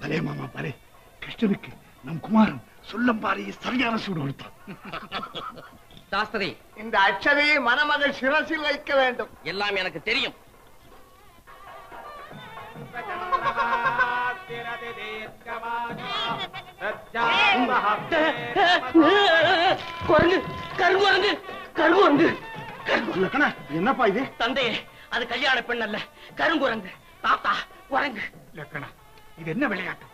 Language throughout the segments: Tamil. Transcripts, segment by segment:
பலே மாமா பலே கிருஷ்ணனுக்கு நம் குமாரன் சொல்லம்பாறையை சரியான சூடு கொடுத்தான் சாஸ்திரி இந்த அச்சதையை மணமகள் சிரசில் வைக்க வேண்டும் எல்லாம் எனக்கு தெரியும் குரங்கு கருங்குரங்கு கருங்குரங்கு லக்கணா என்னப்பா இது தந்தையே அது கல்யாண பெண் அல்ல கருங்குரங்கு தாத்தா குரங்கு லக்கணா இது என்ன விளையாட்டு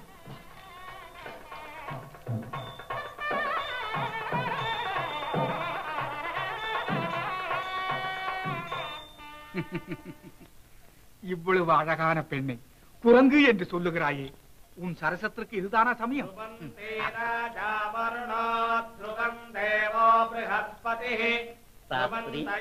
இவ்வளவு அழகான பெண்ணை குரங்கு என்று சொல்லுகிறாயே உன் சரசத்திற்கு இதுதானா சமயம் சாஸ்திரி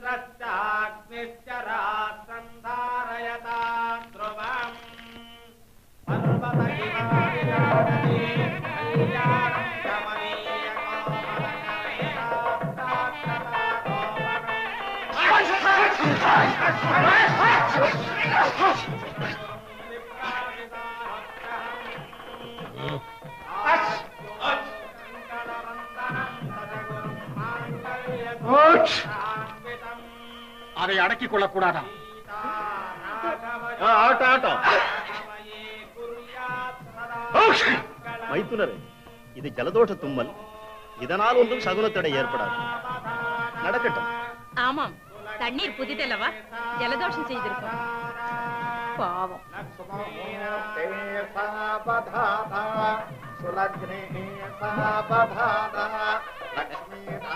அதை அடக்கிக் கொள்ளக்கூடாதா ஆட்டம் ஆட்டம் மைத்துனரே இது ஜலதோஷ தும்மல் இதனால் ஒன்றும் சகுனத்தடை ஏற்படாது நடக்கட்டும் ஆமாம் தண்ணீர் புதிதல்லவா ஜலதோஷம் செய்திருக்கும் பாவம் சுலக்னே சாபதான லக்ஷ்மீ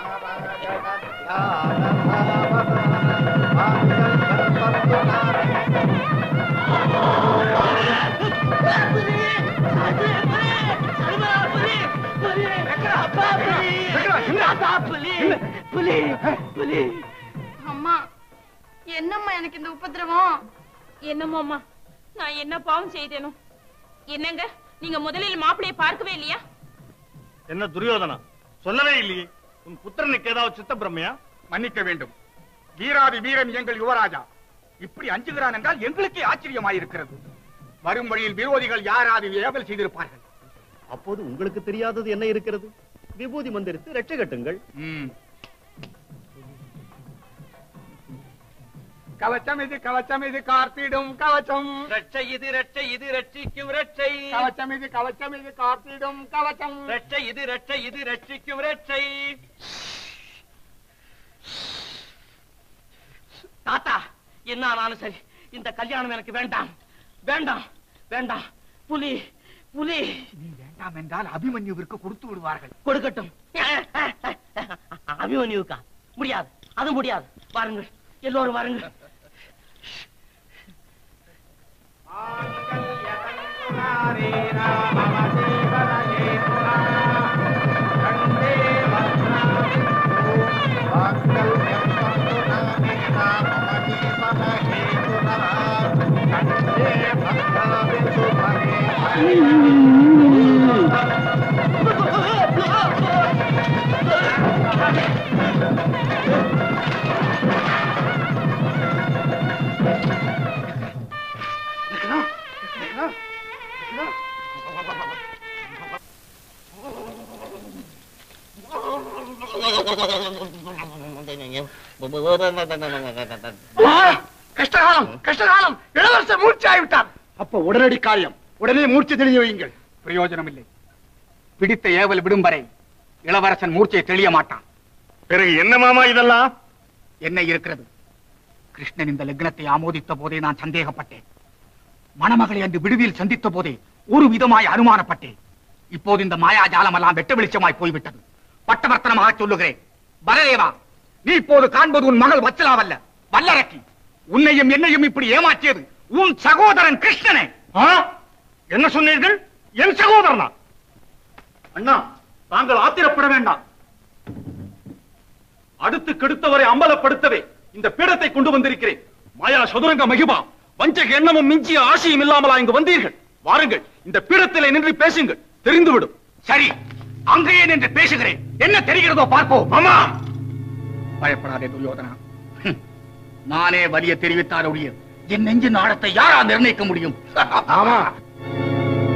அம்மா என்னம்மா எனக்கு இந்த உபதிரவம் என்னமோ அம்மா நான் என்ன பாவம் செய்தேனோ என்னங்க நீங்க முதலில் மாப்பிளைய பார்க்கவே இல்லையா என்ன துரியோதனா சொல்லவே இல்லையே உன் புத்திரனுக்கு ஏதாவது சித்த பிரம்மையா மன்னிக்க வேண்டும் வீராதி வீரன் எங்கள் யுவராஜா இப்படி அஞ்சுகிறான் என்றால் எங்களுக்கே ஆச்சரியமாயிருக்கிறது வரும் வழியில் விரோதிகள் யாராவது ஏவல் செய்திருப்பார்கள் அப்போது உங்களுக்கு தெரியாதது என்ன இருக்கிறது விபூதி மந்திரித்து ரட்சை கட்டுங்கள் ம். கவச்சம் இது கவச்சம் இது கார்த்திடும் கவச்சம் ரட்சை இது ரட்சை இது ரட்சிக்கும் ரட்சை கவச்சம் இது கவச்சம் இது கார்த்திடும் கவச்சம் ரட்சை இது ரட்சை இது ரட்சிக்கும் ரட்சை தாத்தா என்ன ஆனாலும் சரி இந்த கல்யாணம் எனக்கு வேண்டாம் வேண்டாம் வேண்டாம் புலி புலி நீ வேண்டாம் என்றால் அபிமன்யுவிற்கு கொடுத்து விடுவார்கள் கொடுக்கட்டும் அபிமன்யுக்கா முடியாது அது முடியாது வாருங்கள் எல்லோரும் வாருங்கள் கஷ்டகாலம் கஷ்டகாலம் இளவரசர் மூர்ச்சி ஆகிவிட்டார் அப்ப உடனடி காரியம் உடனே மூர்ச்சி தெளிய வையுங்கள் பிரயோஜனம் இல்லை பிடித்த ஏவல் விடும் வரை இளவரசன் மூர்ச்சையை தெளிய மாட்டான் பிறகு என்ன மாமா இதெல்லாம் என்ன இருக்கிறது கிருஷ்ணன் இந்த லக்னத்தை ஆமோதித்த போதே நான் சந்தேகப்பட்டேன் மணமகளை அன்று விடுதியில் சந்தித்த போதே ஒரு விதமாய் அனுமானப்பட்டேன் இப்போது இந்த மாயாஜாலம் எல்லாம் வெட்ட வெளிச்சமாய் போய்விட்டது பட்டவர்த்தனமாக சொல்லுகிறேன் பலதேவா நீ இப்போது காண்பது உன் மகள் வச்சலாவல்ல வல்லரக்கி உன்னையும் என்னையும் இப்படி ஏமாற்றியது உன் சகோதரன் கிருஷ்ணனே என்ன சொன்னீர்கள் என் சகோதரனா அண்ணா தாங்கள் ஆத்திரப்பட வேண்டாம் அடுத்து கெடுத்தவரை அம்பலப்படுத்தவே இந்த பீடத்தை கொண்டு வந்திருக்கிறேன் மாயா சதுரங்க மகிமா வஞ்சக எண்ணமும் மிஞ்சிய ஆசையும் இல்லாமலா இங்கு வந்தீர்கள் வாருங்கள் இந்த பீடத்திலே நின்று பேசுங்கள் தெரிந்துவிடும் சரி அங்கேயே நின்று பேசுகிறேன் என்ன தெரிகிறதோ பார்ப்போம் ஆமா பயப்படாதே துரியோதனா ஹம். நானே வலிய தெரிவித்தால் ஒழிய என் நெஞ்சு நாடத்தை யாரா நிர்ணயிக்க முடியும் ஆமா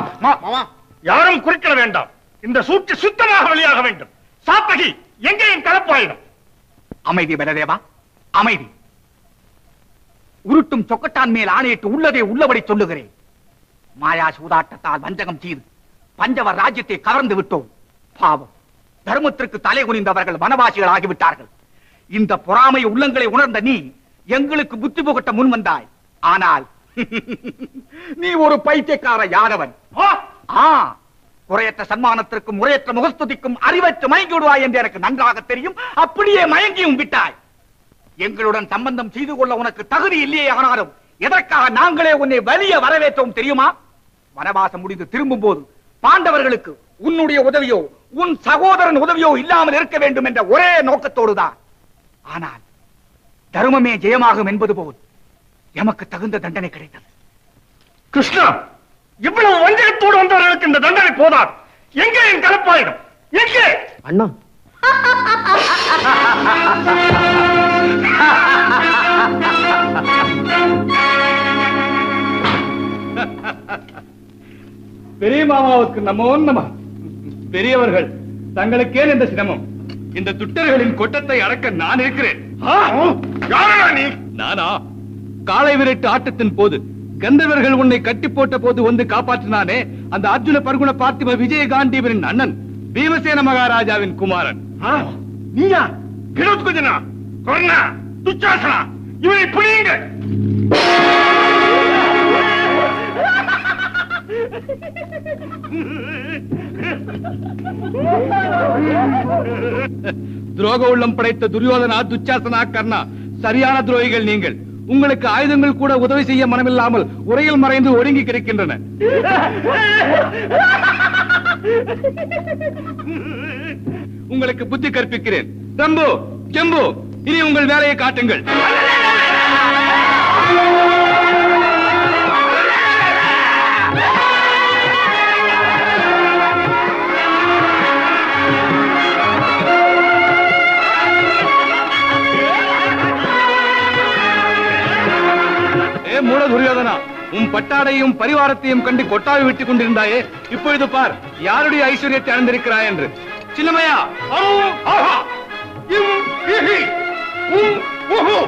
மாமா யாரும் குறிக்கிட வேண்டாம் இந்த சூழ்ச்சி சுத்தமாக வெளியாக வேண்டும் சாத்தகி எங்கேயும் கலப்பாயிடும் அமைதி பலதேவா அமைதி உருட்டும் சொக்கட்டான் மேல் ஆணையிட்டு உள்ளதை உள்ளபடி சொல்லுகிறேன் மாயா சூதாட்டத்தால் வஞ்சகம் செய்து பஞ்சவர் ராஜ்யத்தை கவர்ந்து விட்டோம் பாவம் தர்மத்திற்கு தலை குனிந்தவர்கள் வனவாசிகள் ஆகிவிட்டார்கள் இந்த பொறாமை உள்ளங்களை உணர்ந்த நீ எங்களுக்கு புத்தி புகட்ட முன் வந்தாய் ஆனால் நீ ஒரு பைத்தியக்கார யாதவன் ஆ குறையற்ற சன்மானத்திற்கும் முறையற்ற முகஸ்துதிக்கும் அறிவற்று மயங்கி விடுவாய் என்று எனக்கு நன்றாக தெரியும் அப்படியே மயங்கியும் விட்டாய் எங்களுடன் சம்பந்தம் செய்து கொள்ள உனக்கு தகுதி இல்லையே ஆனாலும் எதற்காக நாங்களே உன்னை வலிய வரவேற்றோம் தெரியுமா வனவாசம் முடிந்து திரும்பும் போது பாண்டவர்களுக்கு உன்னுடைய உதவியோ உன் சகோதரன் உதவியோ இல்லாமல் இருக்க வேண்டும் என்ற ஒரே நோக்கத்தோடுதான் ஆனால் தர்மமே ஜெயமாகும் என்பது போல் எமக்கு தகுந்த தண்டனை கிடைத்தது கிருஷ்ணா இவ்வளவு வஞ்சகத்தோடு வந்தவர்களுக்கு இந்த தண்டனை போதாது எங்கேயும் கலப்பாயிடும் எங்கே அண்ணா பெரிய மாமாவுக்கு நமோ நம பெரியவர்கள் தங்களுக்கே இந்த சிரமம் இந்த துட்டர்களின் கொட்டத்தை அடக்க நான் இருக்கிறேன் நீ நானா காளை விரட்டு ஆட்டத்தின் போது கந்தவர்கள் உன்னை கட்டி போட்ட போது வந்து காப்பாற்றினானே அந்த அர்ஜுன பர்குண பார்த்திப விஜயகாண்டீவரின் அண்ணன் பீமசேன மகாராஜாவின் குமாரன் நீயா கிடோத்குஜனா கொர்ணா துச்சாசனா இவனை புரியுங்கள் துரோக உள்ளம் படைத்த துரியோதனா துச்சாசனா கர்ணா சரியான துரோகிகள் நீங்கள் உங்களுக்கு ஆயுதங்கள் கூட உதவி செய்ய மனமில்லாமல் உரையில் மறைந்து ஒடுங்கி கிடக்கின்றன உங்களுக்கு புத்தி கற்பிக்கிறேன் தம்பு ஜம்பு இனி உங்கள் வேலையை காட்டுங்கள் ஏ மூல துரியோதனா உன் பட்டாடையும் பரிவாரத்தையும் கண்டு கொட்டாவி விட்டுக் கொண்டிருந்தாயே இப்பொழுது பார் யாருடைய ஐஸ்வர்யத்தை அடைந்திருக்கிறாய் என்று சின்னமையா அம், ஆஹா, இம், இஹி, உம், உஹு.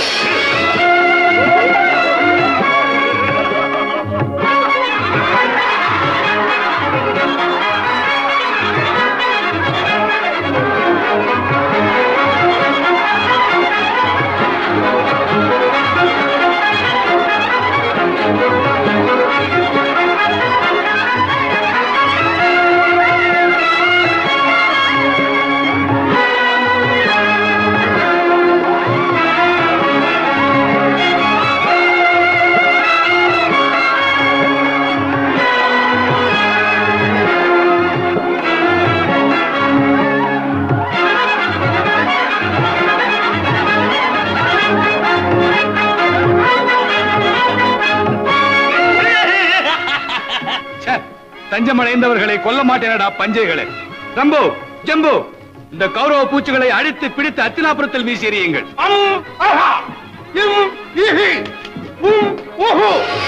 ச்சே, தஞ்சம் அடைந்தவர்களை கொல்ல மாட்டேனடா பஞ்சைகளே ரம்பு ஜம்பு இந்த கௌரவ பூச்சிகளை அழித்து பிடித்து அத்தினாபுரத்தில் வீசி எறியுங்கள் அம், ஆஹா, இம், இஹி, உம், உஹு.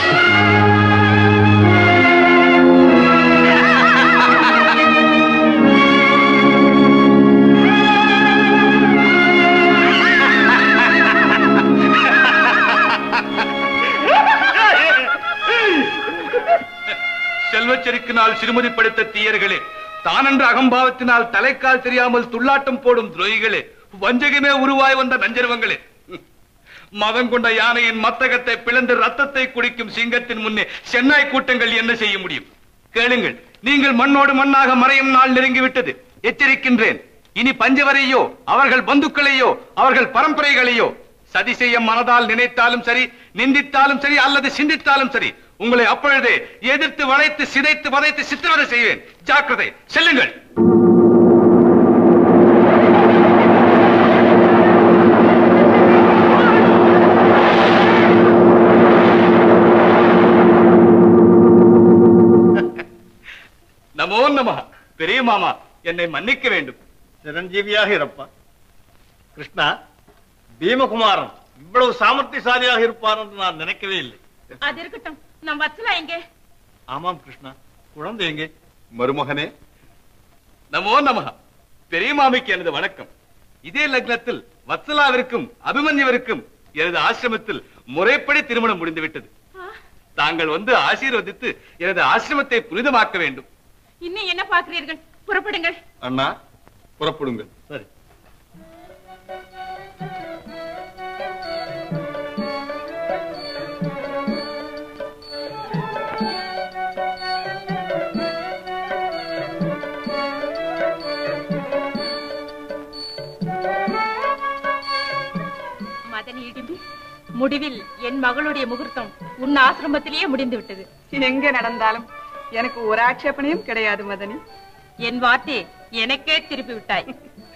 செல்வச்செருக்கினால் சிறுமதி படுத்த தீயர்களே தானென்ற அகம்பாவத்தினால் தலைக்கால் தெரியாமல் துள்ளாட்டம் போடும் துரோகிகளே வஞ்சகமே உருவாய் வந்த நஞ்சருவங்களே மதம் கொண்ட யானையின் மத்தகத்தை பிளந்து ரத்தத்தை குடிக்கும் சிங்கத்தின் முன்னே சென்னாய் கூட்டங்கள் என்ன செய்ய முடியும் கேளுங்கள் நீங்கள் மண்ணோடு மண்ணாக மறையும் நாள் நெருங்கிவிட்டது எச்சரிக்கின்றேன் இனி பஞ்சவரையோ அவர்கள் பந்துக்களையோ அவர்கள் பரம்பரைகளையோ சதி செய்ய மனதால் நினைத்தாலும் சரி நிந்தித்தாலும் சரி அல்லது சிந்தித்தாலும் சரி உங்களை அப்பொழுதே எதிர்த்து வளைத்து சிதைத்து வதைத்து சித்திரவதை செய்வேன் ஜாக்கிரதை செல்லுங்கள் நமோ நம பெரிய மாமா என்னை மன்னிக்க வேண்டும் சிரஞ்சீவியாக இருப்பான் கிருஷ்ணா பீமகுமாரன் இவ்வளவு சாமர்த்தியசாலியாக இருப்பார் என்று நான் நினைக்கவே இல்லை அது இருக்கட்டும் நம் வத்சலா எங்கே ஆமாம் கிருஷ்ணா குழந்தை எங்கே மருமகனே நமோ நமஹ பெரிய மாமிக்கு எனது வணக்கம் இதே லக்னத்தில் வத்சலாவிற்கும் அபிமன்யுவிற்கும் எனது ஆசிரமத்தில் முறைப்படி திருமணம் முடிந்துவிட்டது தாங்கள் வந்து ஆசீர்வதித்து எனது ஆசிரமத்தை புனிதமாக்க வேண்டும் இன்னும் என்ன பார்க்கிறீர்கள் புறப்படுங்கள் அண்ணா புறப்படுங்கள் சரி மதனி இடும்பி முடிவில் என் மகளுடைய முகூர்த்தம் உன் ஆசிரமத்திலேயே முடிந்து விட்டது எங்க நடந்தாலும் எனக்கு ஒரு ஆட்சேபனையும் கிடையாது மதனி என் வார்த்தை எனக்கே திருப்பி விட்டாய்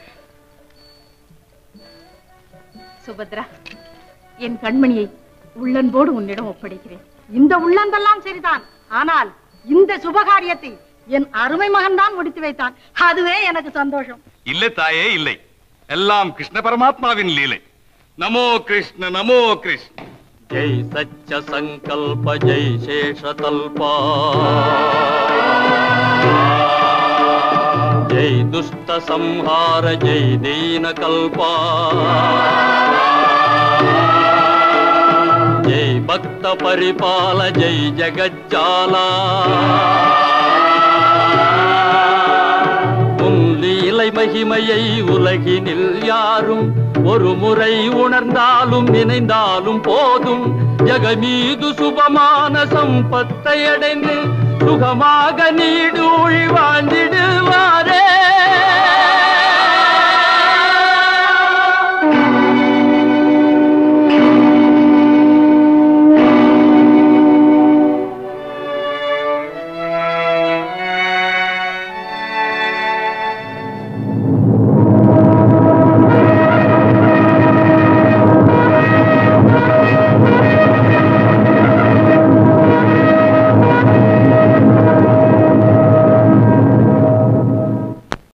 சுபத்ரா என் கண்மணியை உள்ளன்போடு உன்னிடம் ஒப்படைக்கிறேன் இந்த உள்ளந்தெல்லாம் சரிதான் ஆனால் இந்த சுபகாரியத்தை என் அருமை மகன் தான் முடித்து வைத்தான் அதுவே எனக்கு சந்தோஷம் இல்லை தாயே இல்லை எல்லாம் கிருஷ்ண பரமாத்மாவின் லீலை நமோ கிருஷ்ண நமோ கிருஷ்ண जय सच्च संकल्प जय शेष तल्पा जय दुष्ट संहार जय दीन कल्पा जय भक्त परिपाल जय जगज्जाला உன் லீலை மகிமையை உலகினில் யாரும் ஒரு முறை உணர்ந்தாலும் நினைந்தாலும் போதும் ஜகமீது சுபமான சம்பத்தை அடைந்து சுகமாக நீடு வாழ்ந்திடுவாரே